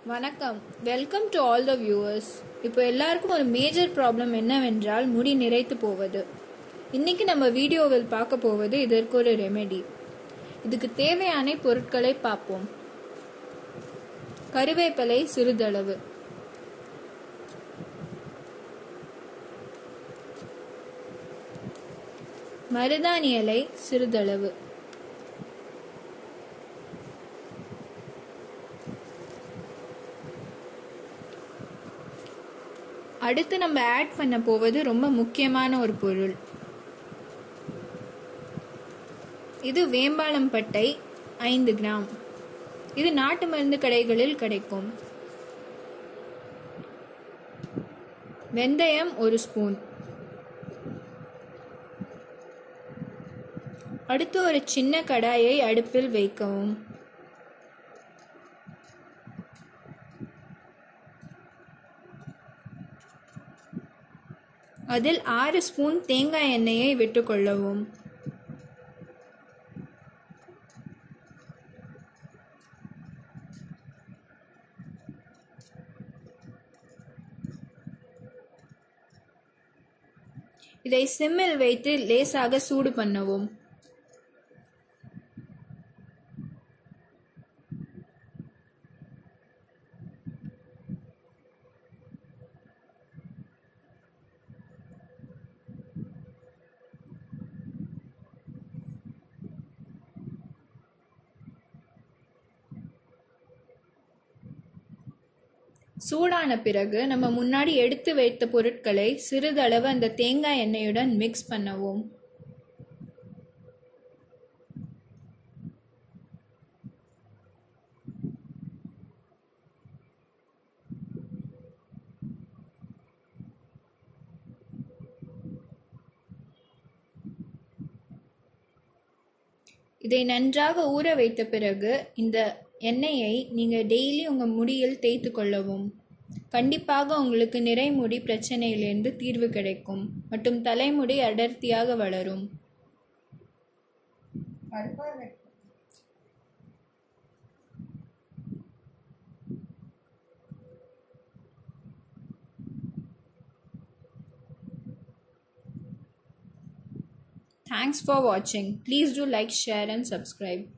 வணக்கம் welcome to all the viewers இப்போ எல்லாருக்கும் ஒரு மேஜர் ப்ராப்ளம் என்னவென்றால் முடி நிறைத்து போவது இன்னைக்கு நம்ம வீடியோவில் பார்க்க போவது இதற்கு ஒரு ரெமெடி இதுக்கு தேவையான பொருட்களை பார்ப்போம் கருவேப்பிலை சிறிதளவு மருதாணி இலை சிறிதளவு அடுத்து நம்ம ஆட் பண்ண போவது ரொம்ப முக்கியமான ஒரு பொருள் இது வேம்பாலம் பட்டை ஐந்து கிராம் இது நாட்டு மருந்து கடைகளில் கிடைக்கும் வெந்தயம் ஒரு ஸ்பூன் அடுத்து ஒரு சின்ன கடாயை அடுப்பில் வைக்கவும் அதில் ஆறு ஸ்பூன் தேங்காய் எண்ணெயை விட்டுக்கொள்ளவும் இதை சிம்மில் வைத்து லேசாக சூடு பண்ணவும் சூடான பிறகு நம்ம முன்னாடி எடுத்து வைத்த பொருட்களை சிறிதளவு அந்த தேங்காய் எண்ணெயுடன் மிக்ஸ் பண்ணவும் இதை நன்றாக ஊற வைத்த பிறகு இந்த எண்ணெயை நீங்கள் டெய்லி உங்கள் முடியில் தேய்த்து கொள்ளவும் கண்டிப்பாக உங்களுக்கு நிறைமுடி பிரச்சனையிலிருந்து தீர்வு கிடைக்கும் மற்றும் தலைமுடி அடர்த்தியாக வளரும் Thanks for watching. Please do like, share and subscribe.